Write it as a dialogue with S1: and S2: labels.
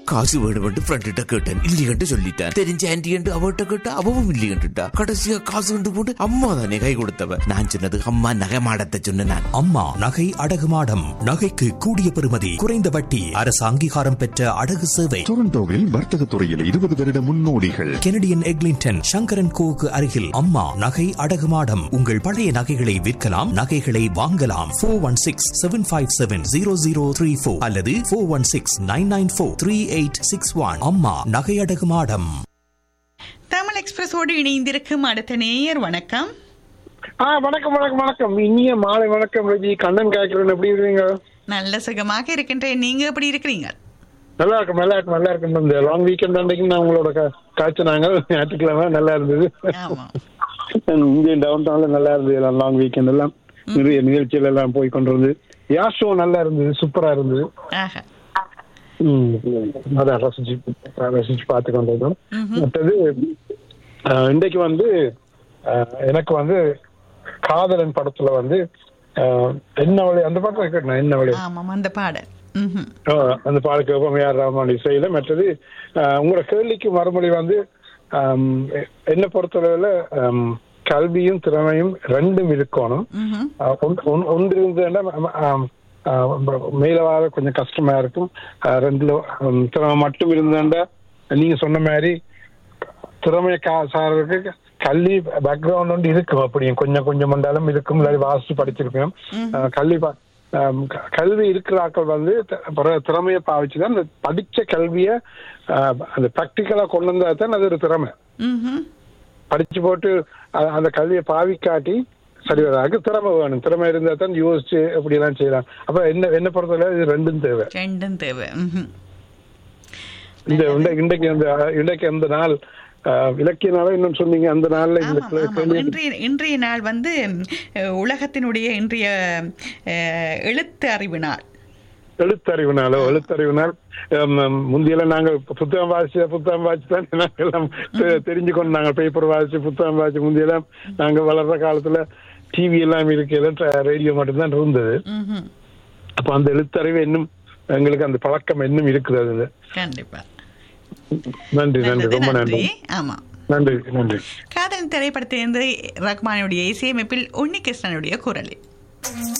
S1: காசு வேணுமென்று ஃப்ரெண்ட்ட கேட்டேன் இல்லையென்று சொல்லிட்டேன் தெரிஞ்ச ஆன்டி என்று அவட்ட கேட்டா அவவும் இல்லையென்றுட்டா கடைசியா காசு கொண்டு போட்டு அம்மா தானே கை கொடுத்தவ நான் சொன்னது அம்மா நகை மாடத்தை சொன்ன நான்
S2: அம்மா நகை அடகு மாடம் நகைக்கு கூடிய பெறுமதி குறைந்த வட்டி அரசு அங்கீகாரம் பெற்ற அடகு சேவை
S3: டொரண்டோவில் வர்த்தக துறையில் இருபது வருட முன்னோடிகள்
S2: கெனடியன் எக்லிங்டன் சங்கரன் கோவுக்கு அருகில் அம்மா நகை அடகு மாடம் உங்கள் பழைய நகைகளை விற்கலாம் நகைகளை வாங்கலாம் four one six seven five seven zero zero three four அல்லது four one six nine nine four three eight six one அம்மா நகை அடகு மாடம்
S4: தமிழ் எக்ஸ்பிரஸோடு இணைந்திருக்கும் அடுத்த நேயர் வணக்கம்
S5: ஆ வணக்கம் வணக்கம் வணக்கம் இனிய மாலை வணக்கம் ரஜி கண்ணன் காய்க்கிறேன் எப்படி இருக்கீங்க
S4: நல்ல சுகமாக இருக்கின்றேன் நீங்க எப்படி இருக்கிறீங்க
S5: நல்லா இருக்கும் நல்லா இருக்கும் நல்லா இருக்கும் இந்த லாங் வீக்கெண்ட் அன்றைக்கு நான் உங்களோட கா- காய்ச்சினாங்க ஞாயிற்றுக்கிழமை நல்லா இருந்தது
S4: ஆமா
S5: இங்கே டவுன் டவுன்ல நல்லா இருந்தது லாங் வீக்கெண்ட் எல்லாம் நிறைய நிகழ்ச்சிகள் எல்லாம் போய் கொண்டு வந்து யா ஷோ நல்லா இருந்தது சூப்பரா இருந்தது
S4: ஆஹா
S5: ம், அதான் ரசிச்சு ரசிச்சு பார்த்து கொண்டு வந்தோம் மற்றது ஆஹ், இன்றைக்கு வந்து ஆஹ், எனக்கு வந்து காதலன் படத்துல வந்து ஆஹ், என்ன வழி அந்த பாட்டு இருக்கட்டும் என்ன வழி
S4: ஆமாம் அந்த பாடல் ம்ஹும்.
S5: ஆஹ், அந்த பாடலுக்கு ஒப்பம் ஏஆர் ரஹ்மான் இசையில மற்றது ஆஹ், உங்களோட கேள்விக்கு மறுமொழி வந்து ஆம், எ- என்னை பொறுத்தளவுல ஆம், கல்வியும் திறமையும் ரெண்டும் இருக்கணும்
S4: ம்ஹும்.
S5: ஆஹ் ஒன்று- ஒன்று- ஒன்று இருந்ததுன்னா ம- ஆம், ஆஹ் மேல வர கொஞ்சம் கஷ்டமா இருக்கும் ஆஹ் ரெண்டுல ஹம், திறமை மட்டும் இருந்தேன்டா நீங்க சொன்ன மாதிரி திறமைய கா சாருக்கு கல்வி பேக்ரவுண்ட் ஒன்று இருக்கும் அப்படியும் கொஞ்சம் கொஞ்சம் வந்தாலும் இருக்கும் இல்லாட்டி வாசிச்சு படிச்சிருக்கோம் ஆஹ் கல்வி பா- ஆம், க- கல்வி இருக்கிற ஆட்கள் வந்து த- பிற- திறமையை பாவிச்சுதான் அந்த படிச்ச கல்விய ஆஹ், அந்த ப்ராக்டிக்கலா கொண்டு வந்தா தான் அது ஒரு திறமை
S4: ம்ஹும்.
S5: படிச்சு போட்டு அ- அந்த கல்வியை பாவிக்காட்டி சரி வராது திறமை வேணும் திறமை இருந்தா தான் யோசிச்சு அப்படி எல்லாம் செய்யலாம் அப்ப என்ன என்ன பொறுத்தவரை இது ரெண்டும் தேவை
S4: ரெண்டும் தேவை ம்ஹும்.
S5: இந்த இன்றைக்கு இன்றைக்கு அந்த இன்றைக்கு அந்த நாள் அஹ், இலக்கிய நாளா இன்னும் சொன்னீங்க அந்த நாள்ல இந்த
S4: ஆமாம்,
S5: கே-
S4: ஆமாம்.
S5: கேள்வி
S4: இன்றைய இன்றைய நாள் வந்து அஹ், உலகத்தினுடைய இன்றைய அஹ், எழுத்து அறிவு நாள்
S5: எழுத்தறிவு நாளோ எழுத்தறிவு நாள் ஹம், ஹம், முந்தியெல்லாம் நாங்கள் புத்தகம் வாசிச்ச புத்தகம் வாசிச்சு தான் நாங்கள் எல்லாம் தெ- தெரிஞ்சுக்கொண்டு நாங்கள் பேப்பர் வாசிச்சு புத்தகம் வாசிச்சு முந்தியெல்லாம் நாங்கள் வளர்ற காலத்துல டிவி எல்லாம் இருக்கையில ரேடியோ மட்டும்தான் இருந்தது
S4: ம்ஹும்.
S5: அப்ப அந்த எழுத்தறிவு இன்னும் எங்களுக்கு அந்த பழக்கம் இன்னும் இருக்குது அது
S4: கண்டிப்பா
S5: நன்றி நன்றி
S4: நல்லது
S5: ரொம்ப
S4: நன்றி
S5: நன்றி
S4: ஆமா
S5: நன்றி நன்றி
S4: காதல் திரைப்படத்திலிருந்து ரஹ்மானுடைய இசையமைப்பில் உன்னிகிருஷ்ணனுடைய குரலில்